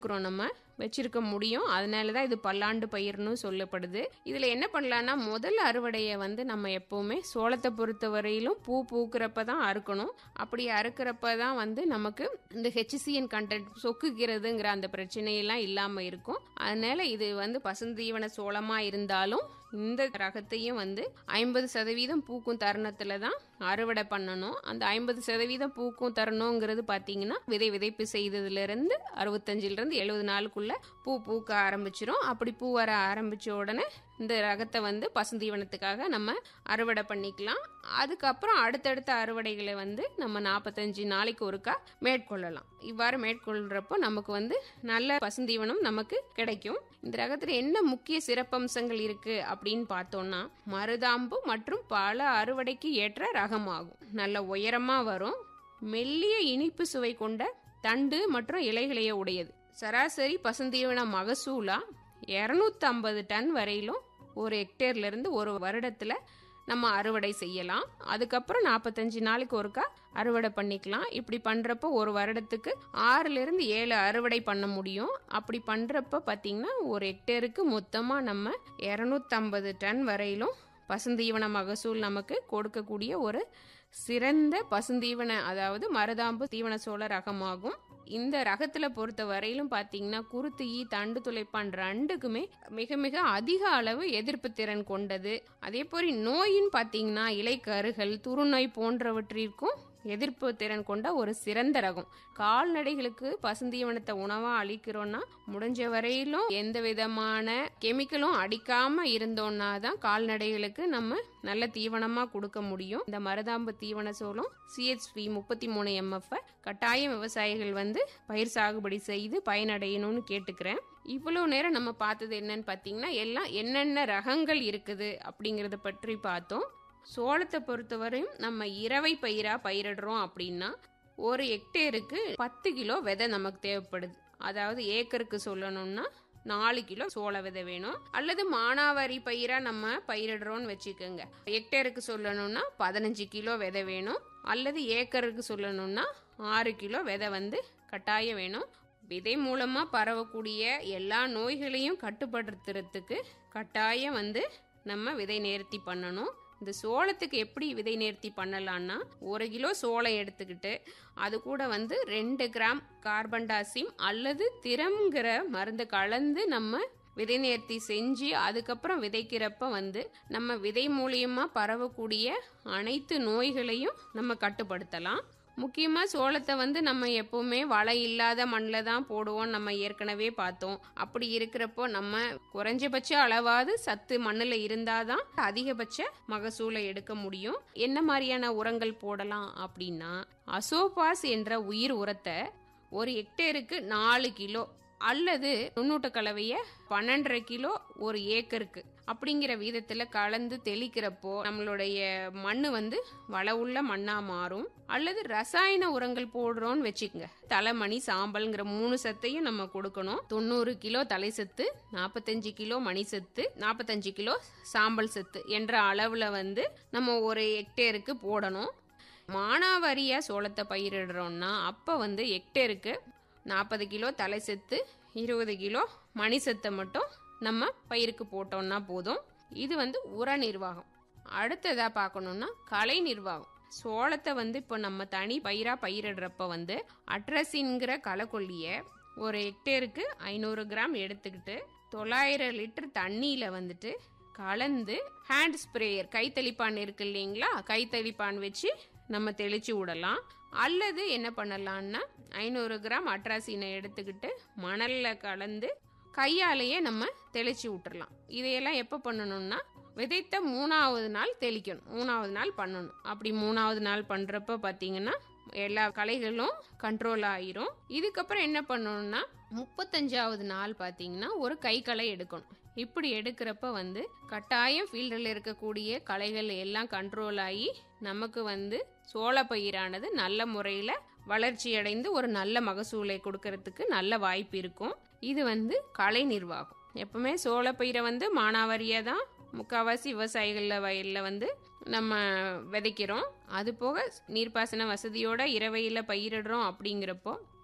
இருக்கிறோம் நம்ம வச்சிருக்க முடியும் அதனால தான் இது பல்லாண்டு பயிர்னு சொல்லப்படுது இதுல என்ன பண்ணலாம்னா முதல் அறுவடையை வந்து நம்ம எப்பவுமே சோளத்தை பொறுத்த வரையிலும் பூ பூக்கிறப்ப தான் அறுக்கணும் அப்படி அறுக்கிறப்ப தான் வந்து நமக்கு இந்த ஹெச்சிசிஎன் கண்டென்ட் சொக்குகிறதுங்கிற அந்த பிரச்சனையெல்லாம் இல்லாம இருக்கும் அதனால இது வந்து பசுந்தீவன சோளமா இருந்தாலும் இந்த ரகத்தையும் வந்து ஐம்பது சதவீதம் பூக்கும் தருணத்துல தான் அறுவடை பண்ணணும் அந்த ஐம்பது சதவீதம் பூக்கும் தருணங்கிறது பாத்தீங்கன்னா விதை விதைப்பு செய்ததுல இருந்து அறுபத்தஞ்சுல இருந்து எழுபது நாளுக்குள்ள பூ பூக்க ஆரம்பிச்சிரும் அப்படி பூ வர ஆரம்பிச்ச உடனே இந்த ரகத்தை வந்து பசுந்தீவனத்துக்காக நம்ம அறுவடை பண்ணிக்கலாம் அதுக்கப்புறம் அடுத்தடுத்த அறுவடைகளை வந்து நம்ம நாற்பத்தஞ்சு நாளைக்கு ஒருக்கா மேற்கொள்ளலாம் இவ்வாறு மேற்கொள்றப்போ நமக்கு வந்து நல்ல பசுந்தீவனம் நமக்கு கிடைக்கும் இந்த ரகத்துல என்ன முக்கிய சிறப்பம்சங்கள் இருக்கு அப்படின்னு பார்த்தோம்னா மருதாம்பு மற்றும் பல அறுவடைக்கு ஏற்ற ரகமாகும் நல்ல உயரமா வரும் மெல்லிய இனிப்பு சுவை கொண்ட தண்டு மற்றும் இலைகளையே உடையது சராசரி பசுந்தீவன மகசூலா இரநூத்தி ஐம்பது டன் வரையிலும் ஒரு ஹெக்டேர்ல இருந்து ஒரு வருடத்துல நம்ம அறுவடை செய்யலாம் அதுக்கப்புறம் நாற்பத்தஞ்சு நாளைக்கு ஒருக்கா அறுவடை பண்ணிக்கலாம் இப்படி பண்றப்போ ஒரு வருடத்துக்கு ஆறுல இருந்து ஏழு அறுவடை பண்ண முடியும் அப்படி பண்றப்ப பாத்தீங்கன்னா ஒரு ஹெக்டேருக்கு மொத்தமா நம்ம இரநூத்தம்பது டன் வரையிலும் பசுந்தீவன மகசூல் நமக்கு கொடுக்கக்கூடிய ஒரு சிறந்த பசுந்தீவன அதாவது மருதாம்பு தீவன சோள ரகமாகும் இந்த ரகத்துல பொறுத்த வரையிலும் பாத்தீங்கன்னா குருத்து ஈ தண்டு துளைப்பான் ரெண்டுக்குமே மிக மிக அதிக அளவு எதிர்ப்பு திறன் கொண்டது அதே போல நோயின்னு பாத்தீங்கன்னா இலைக்கருகள் துருநோய் போன்றவற்றிற்கும் எதிர்ப்பு திறன் கொண்ட ஒரு சிறந்த ரகம் கால்நடைகளுக்கு பசுந்தீவனத்தை உணவா அளிக்கிறோம்னா முடிஞ்ச வரையிலும் எந்த விதமான கெமிக்கலும் அடிக்காம இருந்தோம்னா தான் கால்நடைகளுக்கு நம்ம நல்ல தீவனமா கொடுக்க முடியும் இந்த மருதாம்பு தீவன சோளம் சிஹெச்பி முப்பத்தி மூணு எம்எஃப் கட்டாயம் விவசாயிகள் வந்து பயிர் சாகுபடி செய்து பயனடையணும்னு கேட்டுக்கிறேன் இவ்வளவு நேரம் நம்ம பார்த்தது என்னன்னு பாத்தீங்கன்னா எல்லாம் என்னென்ன ரகங்கள் இருக்குது அப்படிங்கறத பற்றி பார்த்தோம் சோளத்தை பொறுத்தவரையும் நம்ம இரவை பயிரா பயிரிடுறோம் அப்படின்னா ஒரு ஹெக்டேருக்கு பத்து கிலோ விதை நமக்கு தேவைப்படுது அதாவது ஏக்கருக்கு சொல்லணும்னா நாலு கிலோ சோள விதை வேணும் அல்லது மானாவாரி பயிரா நம்ம பயிரிடுறோம்னு வச்சுக்கோங்க ஹெக்டேருக்கு சொல்லணும்னா பதினஞ்சு கிலோ விதை வேணும் அல்லது ஏக்கருக்கு சொல்லணும்னா ஆறு கிலோ விதை வந்து கட்டாயம் வேணும் விதை மூலமா பரவக்கூடிய எல்லா நோய்களையும் கட்டுப்படுத்துறதுக்கு கட்டாயம் வந்து நம்ம விதை நேர்த்தி பண்ணணும் இந்த சோளத்துக்கு எப்படி விதை நேர்த்தி பண்ணலாம்னா ஒரு கிலோ சோளம் எடுத்துக்கிட்டு அது கூட வந்து ரெண்டு கிராம் கார்பன் டாசிம் அல்லது திறம்ங்கிற மருந்து கலந்து நம்ம விதை நேர்த்தி செஞ்சு அதுக்கப்புறம் விதைக்கிறப்ப வந்து நம்ம விதை மூலியமா பரவக்கூடிய அனைத்து நோய்களையும் நம்ம கட்டுப்படுத்தலாம் முக்கியமா சோளத்தை வந்து நம்ம எப்பவுமே வளம் இல்லாத மண்ணில் தான் போடுவோம் நம்ம ஏற்கனவே பார்த்தோம் அப்படி இருக்கிறப்போ நம்ம குறைஞ்சபட்ச அளவாவது சத்து மண்ணில் இருந்தாதான் அதிகபட்ச மகசூலை எடுக்க முடியும் என்ன மாதிரியான உரங்கள் போடலாம் அப்படின்னா அசோபாஸ் என்ற உயிர் உரத்தை ஒரு ஹெக்டேருக்கு நாலு கிலோ அல்லது நுண்ணூட்ட கலவைய பன்னெண்டரை கிலோ ஒரு ஏக்கருக்கு அப்படிங்கிற விதத்துல கலந்து தெளிக்கிறப்போ நம்மளுடைய மண்ணு வந்து வளவுள்ள மண்ணா மாறும் அல்லது ரசாயன உரங்கள் போடுறோம்னு வச்சுக்கோங்க தலைமணி சாம்பல்ங்கிற மூணு சத்தையும் நம்ம கொடுக்கணும் தொண்ணூறு கிலோ தலை சத்து நாற்பத்தஞ்சு கிலோ மணி சத்து நாற்பத்தஞ்சு கிலோ சாம்பல் சத்து என்ற அளவுல வந்து நம்ம ஒரு ஹெக்டேருக்கு போடணும் மானாவாரியா சோளத்தை பயிரிடுறோம்னா அப்ப வந்து ஹெக்டேருக்கு நாற்பது கிலோ தலை செத்து இருபது கிலோ மணி செத்தை மட்டும் நம்ம பயிருக்கு போட்டோம்னா போதும் இது வந்து உர நிர்வாகம் அடுத்ததா பார்க்கணும்னா கலை நிர்வாகம் சோளத்தை வந்து இப்போ நம்ம தனி பயிரா பயிரிடுறப்ப வந்து அட்ரஸின்கிற களைக்கொல்லிய ஒரு ஹெக்டேருக்கு ஐநூறு கிராம் எடுத்துக்கிட்டு தொள்ளாயிரம் லிட்டர் தண்ணியில வந்துட்டு கலந்து ஹேண்ட் ஸ்ப்ரேயர் கைத்தளிப்பான் இருக்கு இல்லைங்களா கைத்தளிப்பான் வச்சு நம்ம தெளிச்சு விடலாம் அல்லது என்ன பண்ணலாம்னா ஐநூறு கிராம் அட்ராசினை எடுத்துக்கிட்டு மணல்ல கலந்து கையாலேயே நம்ம தெளிச்சு விட்டுறலாம் இதையெல்லாம் எப்போ பண்ணணும்னா விதைத்த மூணாவது நாள் தெளிக்கணும் மூணாவது நாள் பண்ணணும் அப்படி மூணாவது நாள் பண்றப்ப பாத்தீங்கன்னா எல்லா களைகளும் கண்ட்ரோல் ஆயிரும் இதுக்கப்புறம் என்ன பண்ணணும்னா முப்பத்தஞ்சாவது நாள் பாத்தீங்கன்னா ஒரு கை களை எடுக்கணும் இப்படி எடுக்கிறப்ப வந்து கட்டாயம் ஃபீல்டில் இருக்கக்கூடிய களைகள் எல்லாம் கண்ட்ரோல் ஆகி நமக்கு வந்து சோள பயிரானது நல்ல முறையில் வளர்ச்சி அடைந்து ஒரு நல்ல மகசூலை கொடுக்கறதுக்கு நல்ல வாய்ப்பு இருக்கும் இது வந்து கலை நிர்வாகம் எப்பவுமே சோள பயிரை வந்து மானாவாரியாக தான் முக்கால்வாசி விவசாயிகள் வயலில் வந்து நம்ம விதைக்கிறோம் அது போக நீர்ப்பாசன வசதியோட இரவையில் பயிரிடுறோம் அப்படிங்கிறப்போ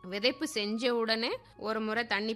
விதைப்பு செஞ்ச உடனே ஒரு முறை தண்ணி